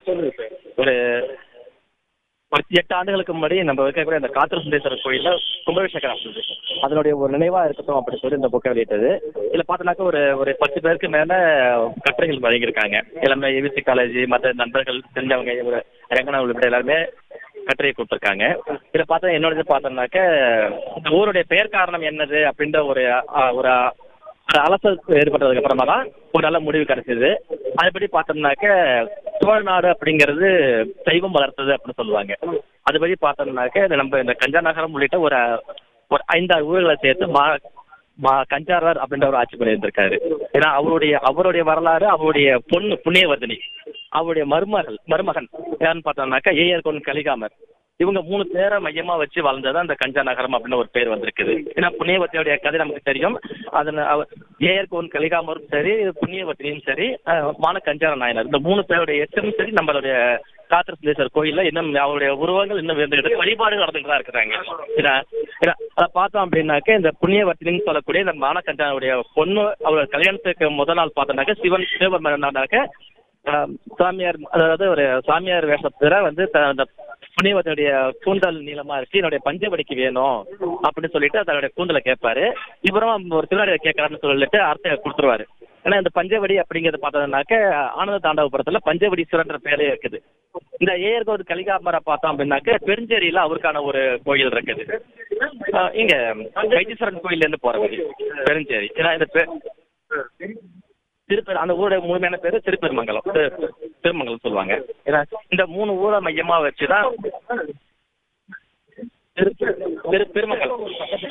சொல்லுங்க சார் ஒரு ஒரு எட்டு ஆண்டுகளுக்கு முன்னாடி நம்ம இருக்கக்கூடிய அந்த காத்திர சுந்தேஸ்வரர் கோயில்ல கும்பாபிஷேகம் நடந்தது அதனுடைய ஒரு நினைவா இருக்கட்டும் அப்படின்னு சொல்லி இந்த புக்கை வெளியிட்டது இதுல பார்த்தோன்னாக்கா ஒரு ஒரு பத்து பேருக்கு மேல கட்டுரைகள் வழங்கியிருக்காங்க எல்லாமே ஏவிசி காலேஜ் மற்ற நண்பர்கள் தெரிஞ்சவங்க ஒரு ரங்கனா உள்ளிட்ட எல்லாருமே கட்டுரையை கொடுத்துருக்காங்க இதுல பார்த்தா என்னோட இது பார்த்தோம்னாக்க இந்த ஊருடைய பெயர் காரணம் என்னது அப்படின்ற ஒரு அ, ஒரு ஒரு அலசல் ஏற்பட்டதுக்கு அப்புறமா தான் ஒரு நல்ல முடிவு கிடைச்சது அதுபடி பார்த்தோம்னாக்க சோழநாடு அப்படிங்கிறது சைவம் வளர்த்தது அப்படின்னு சொல்லுவாங்க அதுபடி பார்த்தோம்னாக்க இந்த நம்ம இந்த கஞ்சா நகரம் உள்ளிட்ட ஒரு ஒரு ஐந்தாறு ஊர்களை சேர்த்து மா மா கஞ்சாரர் அப்படின்ற ஒரு ஆட்சி பண்ணியிருந்திருக்காரு ஏன்னா அவருடைய அவருடைய வரலாறு அவருடைய பொண்ணு புண்ணியவர்தினி அவருடைய மருமகள் மருமகன் யாருன்னு பார்த்தோம்னாக்கா ஏஆர் கொன் கலிகாமர் இவங்க மூணு பேரை மையமா வச்சு வளர்ந்தது அந்த கஞ்சா நகரம் அப்படின்னு ஒரு பேர் வந்திருக்குது ஏன்னா புண்ணியவத்தியோடைய கதை நமக்கு தெரியும் அதில் அவர் ஏஆர் கோன் கலிகாமரும் சரி புண்ணியவத்தினியும் சரி அஹ், மான கஞ்சார நாயனர் இந்த மூணு பேருடைய எச்சரும் சரி நம்மளுடைய காத்திர சுந்தேஸ்வரர் கோயில்ல இன்னும் அவருடைய உருவங்கள் இன்னும் இருந்துகிட்டு வழிபாடு நடந்துட்டு தான் இருக்கிறாங்க ஏன்னா ஏன்னா, அதை பார்த்தோம் அப்படின்னாக்க இந்த புண்ணியவர்த்தினின்னு சொல்லக்கூடிய இந்த மான கஞ்சானுடைய பொண்ணு அவர் கல்யாணத்துக்கு முதல் நாள் பார்த்தோம்னாக்க சிவன் சிவபெருமானாக்க ஆஹ் சாமியார் அதாவது ஒரு சாமியார் வேஷத்துல வந்து த- அந்த புண்ணியவத்தினுடைய கூந்தல் நீளமா இருக்கு என்னுடைய பஞ்சவடிக்கு வேணும் அப்படின்னு சொல்லிட்டு அதனுடைய கூந்தலை கேட்பாரு இவரும் ஒரு திருநாடியை கேட்கறான்னு சொல்லிட்டு அர்த்தம் கொடுத்துருவாரு ஏன்னா இந்த பஞ்சவடி அப்படிங்கிறது பார்த்தோம்னாக்க ஆனந்த தாண்டவபுரத்துல பஞ்சவடீஸ்வரன்ற பேரே இருக்குது இந்த ஏயர்கோது கலிகாமரை பார்த்தோம் அப்படின்னாக்க பெருஞ்சேரியில அவருக்கான ஒரு கோயில் இருக்குது ஆஹ் இங்க வைத்தீஸ்வரன் கோயில்ல இருந்து போற வழி பெருஞ்சேரி ஏன்னா இந்த பெ- திருப்பெரு அந்த ஊருடைய முழுமையான பேரு திருப்பெருமங்கலம் திரு- திருமங்கலம் சொல்லுவாங்க ஏன்னா இந்த மூணு ஊரை மையமா வச்சுதான் திரு திரு பெருமங்கலம்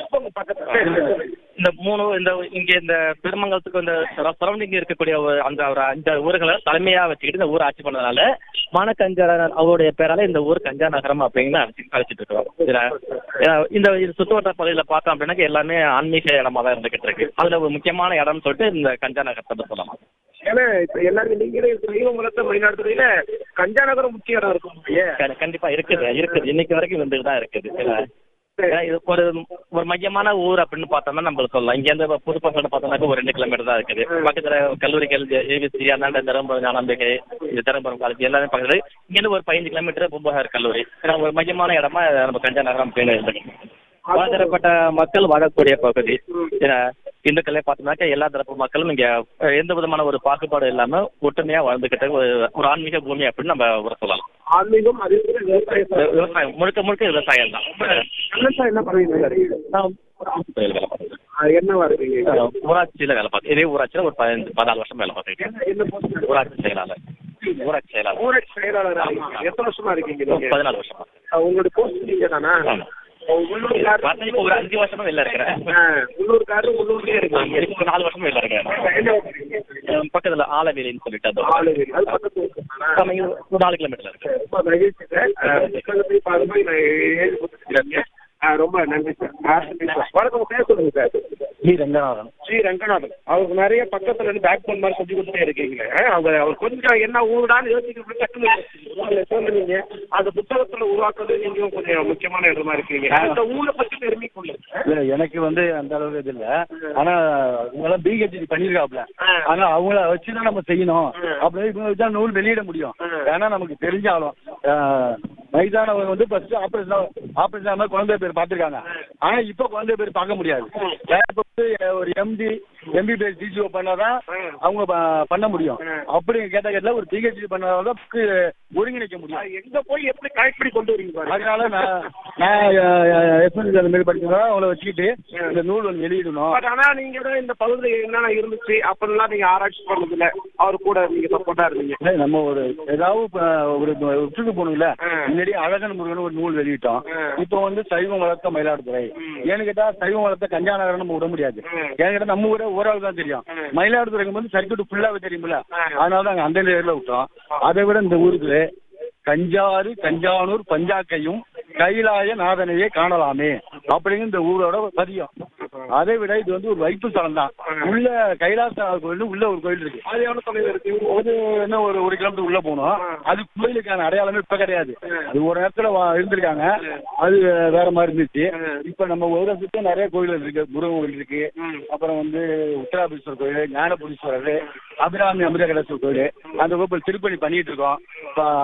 இந்த மூணு இந்த இங்க இந்த பெருமங்கலத்துக்கு இந்த சரௌண்டிங் இருக்கக்கூடிய ஒரு அந்த ஒரு அஞ்சு ஊர்களை தலைமையா வச்சுக்கிட்டு இந்த ஊர் ஆட்சி பண்ணதுனால மானக்கஞ்சா அவருடைய பேரால இந்த ஊர் கஞ்சா நகரம் அப்படின்னு அழைச்சி அழைச்சிட்டு இருக்கோம் இதுல, அஹ் இந்த இது சுற்றுவட்டார பகுதியில பார்த்தோம் அப்படின்னாக்க எல்லாமே ஆன்மீக இடமா தான் இருந்துகிட்டு இருக்கு அதுல ஒரு முக்கியமான இடம்னு சொல்லிட்டு இந்த கஞ்சா நகரத்தை பத்தி சொல்லலாம் ஏன்னா இப்ப எல்லாரும் நீங்களே சைவ மலத்தை மயிலாடுதுறையில கஞ்சா நகரம் முக்கிய இடம் இருக்கும் இல்லையே கண்டி- கண்டிப்பா இருக்குது இருக்குது இன்னைக்கு வரைக்கும் இருந்துட்டு தான் இருக்குது ஏன்னா, ஏன்னா இது ஒரு ஒரு மையமான ஊர் அப்படின்னு பார்த்தோம்னா நம்மளுக்கு சொல்லலாம் இங்க இருந்து புதுப்பசோட பார்த்தோம்னாக்க ஒரு ரெண்டு கிலோமீட்டர் தான் இருக்குது பக்கத்துல கல்லூரிகள் ஏவிசி அண்ணாண்ட தருமபுரம் ஞானாம்பிகை இந்த தருமபுரம் காலேஜ் எல்லாமே பக்கத்துல இங்க இருந்து ஒரு பதினஞ்சு கிலோமீட்டர் பூம்புகார் கல்லூரி ஏன்னா ஒரு மையமான இடமா நம்ம கஞ்சா நகரம் அப்படின்னு இருக்கு பலதரப்பட்ட மக்கள் வாழக்கூடிய பகுதி ஏன்னா, இந்துக்களே பார்த்தோம்னாக்க எல்லா தரப்பு மக்களும் இங்க அஹ், எந்த விதமான ஒரு பாகுபாடு இல்லாம ஒற்றுமையா வாழ்ந்துகிட்ட ஒரு ஒரு ஆன்மீக பூமி அப்படின்னு நம்ம ஒரு சொல்லலாம் ஆன்மீகம் அதே போல விவசாயம் வி- விவசாயம் முழுக்க முழுக்க விவசாயம் தான் விவசாயம் என்ன பண்ணுவீங்க நான் வேலை பார்த்துருக்கேன். என்னவா இருக்கீங்க அஹ், ஊராட்சியில வேலை பார்த்து இதே ஊராட்சியில ஒரு பதினஞ்சு பதினாலு வருஷம் வேலை பார்த்துருக்கேன் என்ன- என்ன post? ஊராட்சி செயலாளர் ஊராட்சி செயலாளர் ஊராட்சி செயலாளர் ஆமா. எத்தனை வருஷமா இருக்கீங்க நீங்க பதினாலு வருஷம் அஹ் உங்களுடைய போஸ்ட் நீங்க தானா ஆமா. உள்ளூர்காரர் பார்த்தா இப்போ ஒரு அஞ்சு வருஷமா வெளில இருக்கிறேன் அஹ், உள்ளூர்காரர் உள்ளூர்லயே இருக்கீங்க இப்போ ஒரு நாலு வருஷம் வெளில இருக்கிறேன் என்ன பண்றீங்க? அஹ், பக்கத்துல ஆலவேலின்னு சொல்லிட்டு அது ஆளுநர். அது பக்கத்து ஊர் தானா? ஆமா, இது ஒரு நாலு கிலோமீட்டர் இருக்கு ரொம்ப மகிழ்ச்சி சார். அஹ், புத்தகத்தை பார்த்து நான் எழுதி கொடுத்துருக்கீங்க. அஹ், ரொம்ப நன்றி சார் ஆ, வணக்கம் பேர் சொல்லுங்க சார் ஸ்ரீ ரங்கநாதன் ஸ்ரீ ரங்கநாதன் அவருக்கு நிறைய பக்கத்துல இருந்து பேக் போன் மாதிரி சொல்லி கொடுத்துட்டே இருக்கீங்க அஹ், அவங்க அவர் கொஞ்சம் என்ன ஊருடான்னு யோசிக்கிறது டக்குனு உங்களை சொல்லுவீங்க அந்த புத்தகத்துல உருவாக்குறது நீங்களும் கொஞ்சம் முக்கியமான இடமா இருக்கீங்க அந்த ஊரை பத்தி பெருமை கொள்ளுங்க இல்ல எனக்கு வந்து அந்த அளவுக்கு இது இல்ல ஆனா இவங்கெல்லாம் பிஹெச்டி பண்ணிருக்காப்ல ஆ. ஆனா அவங்கள வச்சுதான் நம்ம செய்யணும் ஆ. அப்படி இவங்க வச்சா நூல் வெளியிட முடியும் ஆ. ஏன்னா நமக்கு தெரிஞ்சாலும் ஆஹ், வயதானவங்க வந்து ஃபர்ஸ்ட் ஆபரேஷன் ஆபரேஷன் ஆகாம குழந்தை பேர் பார்த்திருக்காங்க ஆனா இப்ப குழந்தை பேர் பார்க்க முடியாது வேற இப்ப வந்து ஒரு எம்டி எம்பிபிஎஸ் டிசிஓ பண்ணாதான் அவங்க ப- பண்ண முடியும் அப்படி கேட்ட கேட்டல ஒரு பிஹெச்டி பண்ணாதான் book ஒருங்கிணைக்க முடியும் அது எங்க போய் எப்படி கனெக்ட் பண்ணி கொண்டு வரீங்க பாருங்க அதனால நான் நான் எஸ்என்சி அந்த மாதிரி படிக்கிறதா அவங்கள வச்சுக்கிட்டு இந்த நூல் ஒன்று வெளியிடணும் பட் ஆனா நீங்க தான் இந்த பகுதியில் என்னென்ன இருந்துச்சு அப்படிலாம் நீங்க ஆராய்ச்சி பண்ணதுல அவர் கூட நீங்க சப்போர்ட்டா இருந்தீங்க இல்லை, நம்ம ஒரு ஏதாவது இப்ப ஒரு உற்றுக்கு போகணும்ல ஆ. முன்னாடி அழகன் முருகன் ஒரு நூல் வெளியிட்டோம் ஆ. இப்போ வந்து சைவம் வளர்த்த மயிலாடுதுறை ஏன்னு கேட்டா சைவம் வளர்த்த கஞ்சா நகரம் நம்ம விட முடியாது ம். ஏன்னு கேட்டா நம்ம ஊரே ஓரளவு தான் தெரியும் ம். மயிலாடுதுறைக்கு வந்து சர்க்கியூட் ஃபுல்லாவே தெரியுமில்ல ஆ. அதனால தான் அந்த ஏரியால விட்டோம் அதை விட இந்த ஊருக்கு கஞ்சாறு கஞ்சானூர் பஞ்சாக்கையும் கைலாய நாதனையே காணலாமே அப்படிங்கிற இந்த ஊரோட பதியம் அதை விட இது வந்து ஒரு வைப்பு ஸ்தலம் தான் உள்ள கைலாசநாதர் கோயில் உள்ள ஒரு கோயில் இருக்கு அது எவ்வளவு தொலைவில் இருக்கு ஒரு என்ன ஒரு ஒரு கிலோமீட்டர் உள்ள போகணும் அது கோயிலுக்கான அடையாளமே இப்ப கிடையாது அது ஒரு நேரத்துல வா- இருந்திருக்காங்க அது வேற மாதிரி இருந்துச்சு இப்ப நம்ம ஒரு சுத்த நிறைய கோயில் இருக்கு முருகன் கோயில் இருக்கு அப்புறம் வந்து உத்தராபீஸ்வரர் கோயில் ஞானபுரீஸ்வரர் அபிராமி அமிர்தகடேஸ்வரர் கோயில் அந்த கோயில் திருப்பணி பண்ணிட்டு இருக்கோம் இப்ப